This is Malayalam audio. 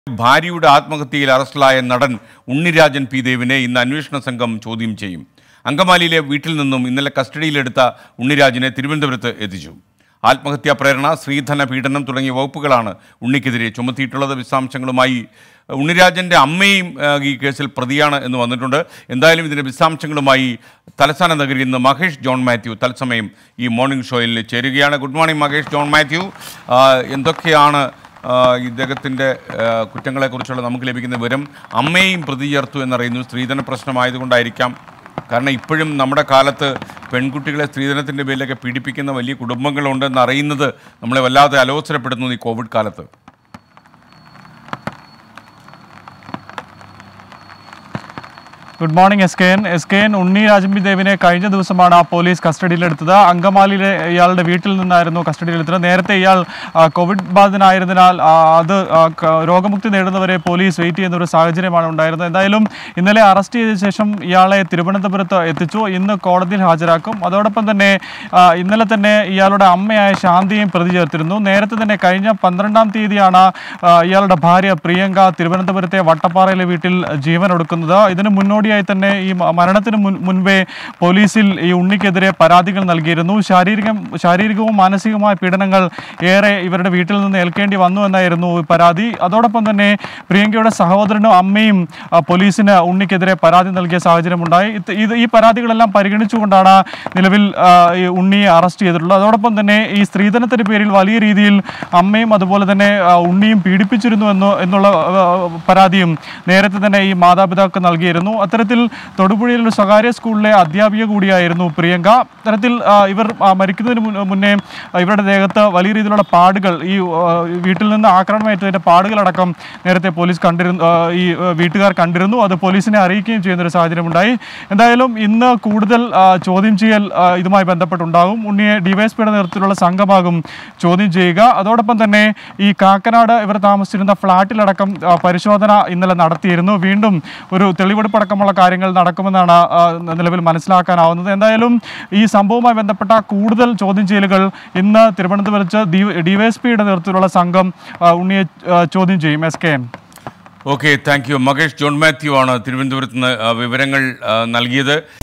ഭാര്യയുടെ ആത്മഹത്യയിൽ അറസ്റ്റിലായ നടൻ ഉണ്ണിരാജൻ പി ദേവിനെ ഇന്ന് അന്വേഷണ സംഘം ചോദ്യം ചെയ്യും അങ്കമാലിയിലെ വീട്ടിൽ നിന്നും ഇന്നലെ കസ്റ്റഡിയിലെടുത്ത ഉണ്ണിരാജിനെ തിരുവനന്തപുരത്ത് എത്തിച്ചു ആത്മഹത്യാ പ്രേരണ സ്ത്രീധന പീഡനം തുടങ്ങിയ വകുപ്പുകളാണ് ഉണ്ണിക്കെതിരെ ചുമത്തിയിട്ടുള്ളത് വിശദാംശങ്ങളുമായി ഉണ്ണിരാജൻ്റെ അമ്മയും ആ, ഈ കേസിൽ പ്രതിയാണ് എന്ന് വന്നിട്ടുണ്ട് എന്തായാലും ഇതിൻ്റെ വിശദാംശങ്ങളുമായി തലസ്ഥാന നഗരിയിൽ നിന്ന് മഹേഷ് ജോൺ മാത്യു തത്സമയം ഈ മോർണിംഗ് ഷോയിൽ ചേരുകയാണ് good morning Mahesh John Mathew ആ, എന്തൊക്കെയാണ് ആ, ഇദ്ദേഹത്തിൻ്റെ ആ, കുറ്റങ്ങളെക്കുറിച്ചുള്ള നമുക്ക് ലഭിക്കുന്ന വിവരം അമ്മയെയും പ്രതി ചേർത്തു എന്നറിയുന്നു സ്ത്രീധന പ്രശ്നമായതുകൊണ്ടായിരിക്കാം കാരണം ഇപ്പോഴും നമ്മുടെ കാലത്ത് പെൺകുട്ടികളെ സ്ത്രീധനത്തിൻ്റെ പേരിലൊക്കെ പീഡിപ്പിക്കുന്ന വലിയ കുടുംബങ്ങളുണ്ടെന്ന് അറിയുന്നത് നമ്മളെ വല്ലാതെ അലോസരപ്പെടുന്നു ഈ കോവിഡ് കാലത്ത് good morning S K N S K N Unni രാജമ്പി ദേവിനെ കഴിഞ്ഞ ദിവസമാണ് ആ പോലീസ് കസ്റ്റഡിയിലെടുത്തത് അങ്കമാലിയിലെ ഇയാളുടെ വീട്ടിൽ നിന്നായിരുന്നു കസ്റ്റഡിയിലെടുത്തത് നേരത്തെ ഇയാൾ ആ, കോവിഡ് ബാധിതനായതിനാൽ ആ, അത് ആ, ക- രോഗമുക്തി നേടുന്നവരെ പോലീസ് വെയിറ്റ് ചെയ്യുന്ന ഒരു സാഹചര്യമാണ് ഉണ്ടായിരുന്നത് എന്തായാലും ഇന്നലെ അറസ്റ്റ് ചെയ്ത ശേഷം ഇയാളെ തിരുവനന്തപുരത്ത് എത്തിച്ചു ഇന്ന് കോടതിയിൽ ഹാജരാക്കും അതോടൊപ്പം തന്നെ ആ, ഇന്നലെ തന്നെ ഇയാളുടെ അമ്മയായ ശാന്തിയും പ്രതി ചേർത്തിരുന്നു നേരത്തെ തന്നെ കഴിഞ്ഞ പന്ത്രണ്ടാം തീയതിയാണ് ആ, ഇയാളുടെ ഭാര്യ പ്രിയങ്ക തിരുവനന്തപുരത്തെ വട്ടപ്പാറയിലെ വീട്ടിൽ ജീവൻ ഒടുക്കുന്നത് ഇതിന് മുന്നോടിയായി തന്നെ ഈ മ- മരണത്തിന് മുൻ മുൻപേ പോലീസിൽ ഈ ഉണ്ണിക്കെതിരെ പരാതികൾ നൽകിയിരുന്നു ശാരീരികം ശാരീരികവും മാനസികവുമായ പീഡനങ്ങൾ ഏറെ ഇവരുടെ വീട്ടിൽ നിന്ന് ഏൽക്കേണ്ടി വന്നു എന്നായിരുന്നു ഈ പരാതി അതോടൊപ്പം തന്നെ പ്രിയങ്കയുടെ സഹോദരനും അമ്മയും ആ, പോലീസിന് ഉണ്ണിക്കെതിരെ പരാതി നൽകിയ സാഹചര്യമുണ്ടായി ഇത് ഇത് ഈ പരാതികളെല്ലാം പരിഗണിച്ചുകൊണ്ടാണ് നിലവിൽ ആ, ഈ ഉണ്ണിയെ അറസ്റ്റ് ചെയ്തിട്ടുള്ളത് അതോടൊപ്പം തന്നെ ഈ സ്ത്രീധനത്തിന്റെ പേരിൽ വലിയ രീതിയിൽ അമ്മയും അതുപോലെ തന്നെ ആ, ഉണ്ണിയും പീഡിപ്പിച്ചിരുന്നു എന്ന് എന്നുള്ള ആ, പരാതിയും നേരത്തെ തന്നെ ഈ മാതാപിതാക്കൾ നൽകിയിരുന്നു അത്തരത്തിൽ തൊടുപുഴയിൽ ഒരു സ്വകാര്യ സ്കൂളിലെ അധ്യാപിക കൂടിയായിരുന്നു പ്രിയങ്ക അത്തരത്തിൽ ആ, ഇവർ ആ, മരിക്കുന്നതിന് മുൻ- മുന്നേ ആ, ഇവരുടെ ദേഹത്ത് വലിയ രീതിയിലുള്ള പാടുകൾ ഈ ആ, വീട്ടിൽ നിന്ന് ആക്രമണമേറ്റതിന്റെ പാടുകളടക്കം നേരത്തെ പോലീസ് കണ്ടിരുന്നു ആ, ഈ ആ, വീട്ടുകാർ കണ്ടിരുന്നു അത് പോലീസിനെ അറിയിക്കുകയും ചെയ്യുന്ന ഒരു സാഹചര്യമുണ്ടായി എന്തായാലും ഇന്ന് കൂടുതൽ ആ, ചോദ്യം ചെയ്യൽ ആ, ഇതുമായി ബന്ധപ്പെട്ടുണ്ടാകും ഉണ്ണിയെ ഡിവൈഎസ്പിയുടെ നേതൃത്വത്തിലുള്ള സംഘമാകും ചോദ്യം ചെയ്യുക അതോടൊപ്പം തന്നെ ഈ കാക്കനാട് ഇവർ താമസിച്ചിരുന്ന ഫ്ളാറ്റിലടക്കം ആ, പരിശോധന ഇന്നലെ നടത്തിയിരുന്നു വീണ്ടും ഒരു തെളിവെടുപ്പടക്കമുള്ള കാര്യങ്ങൾ നടക്കുമെന്നാണ് ആ, നിലവിൽ മനസ്സിലാക്കാനാവുന്നത് എന്തായാലും ഈ സംഭവവുമായി ബന്ധപ്പെട്ട കൂടുതൽ ചോദ്യം ചെയ്യലുകൾ ഇന്ന് തിരുവനന്തപുരത്ത് ഡിവൈഎസ്പിയുടെ നേതൃത്വത്തിലുള്ള സംഘം ആ, ഉണ്ണിയെ ആ, ചോദ്യം ചെയ്യും S K N okay thank you Mahesh John Mathew ആണ് തിരുവനന്തപുരത്ത് നിന്ന് ആ, വിവരങ്ങൾ ആ, നൽകിയത്